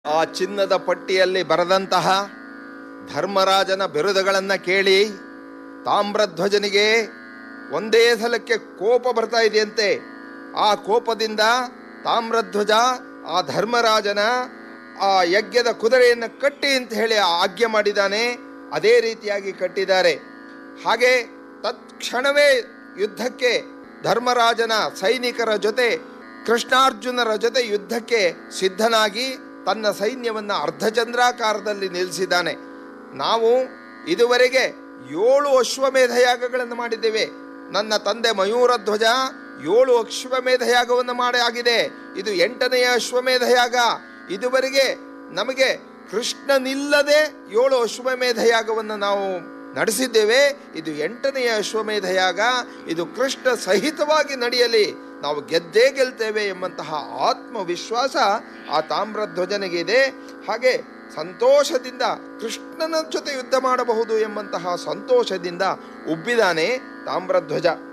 ಆ ಚಿನ್ನದ ಪಟ್ಟಿಯಲ್ಲಿ ಬರೆದಂತಹ ಧರ್ಮರಾಜನ ಬಿರುದುಗಳನ್ನು ಕೇಳಿ ತಾಮ್ರಧ್ವಜನಿಗೆ ಒಂದೇ ಸಲಕ್ಕೆ ಕೋಪ ಬರ್ತಾ ಇದೆಯಂತೆ ಆ ಕೋಪದಿಂದ ತಾಮ್ರಧ್ವಜ ಆ ಧರ್ಮರಾಜನ ಆ ಯಜ್ಞದ ಕುದುರೆಯನ್ನು ಕಟ್ಟಿ ಅಂತ ಹೇಳಿ ಆಜ್ಞೆ ಮಾಡಿದ್ದಾನೆ ಅದೇ ರೀತಿಯಾಗಿ ಕಟ್ಟಿದ್ದಾರೆ ಹಾಗೆ ತತ್ಕ್ಷಣವೇ ಯುದ್ಧಕ್ಕೆ ಧರ್ಮರಾಜನ ಸೈನಿಕರ ಜೊತೆ ಕೃಷ್ಣಾರ್ಜುನರ ಜೊತೆ ಯುದ್ಧಕ್ಕೆ ಸಿದ್ಧನಾಗಿ ತನ್ನ ಸೈನ್ಯವನ್ನು ಅರ್ಧಚಂದ್ರಾಕಾರದಲ್ಲಿ ನಿಲ್ಲಿಸಿದ್ದಾನೆ ನಾವು ಇದುವರೆಗೆ ಏಳು ಅಶ್ವಮೇಧ ಯಾಗಗಳನ್ನು ಮಾಡಿದ್ದೇವೆ ನನ್ನ ತಂದೆ ಮಯೂರಧ್ವಜ ಏಳು ಅಶ್ವಮೇಧ ಯಾಗವನ್ನು ಮಾಡಿ ಆಗಿದೆ ಇದು ಎಂಟನೆಯ ಅಶ್ವಮೇಧ ಯಾಗ ಇದುವರೆಗೆ ನಮಗೆ ಕೃಷ್ಣನಿಲ್ಲದೆ ಏಳು ಅಶ್ವಮೇಧ ಯಾಗವನ್ನು ನಾವು ನಡೆಸಿದ್ದೇವೆ ಇದು ಎಂಟನೆಯ ಅಶ್ವಮೇಧ ಯಾಗ ಇದು ಕೃಷ್ಣ ಸಹಿತವಾಗಿ ನಡೆಯಲಿ ನಾವು ಗೆದ್ದೇ ಗೆಲ್ತೇವೆ ಎಂಬಂತಹ ಆತ್ಮವಿಶ್ವಾಸ ಆ ತಾಮ್ರಧ್ವಜನಿಗೆ ಇದೆ ಹಾಗೆ ಸಂತೋಷದಿಂದ ಕೃಷ್ಣನ ಜೊತೆ ಯುದ್ಧ ಮಾಡಬಹುದು ಎಂಬಂತಹ ಸಂತೋಷದಿಂದ ಉಬ್ಬಿದಾನೆ ತಾಮ್ರಧ್ವಜ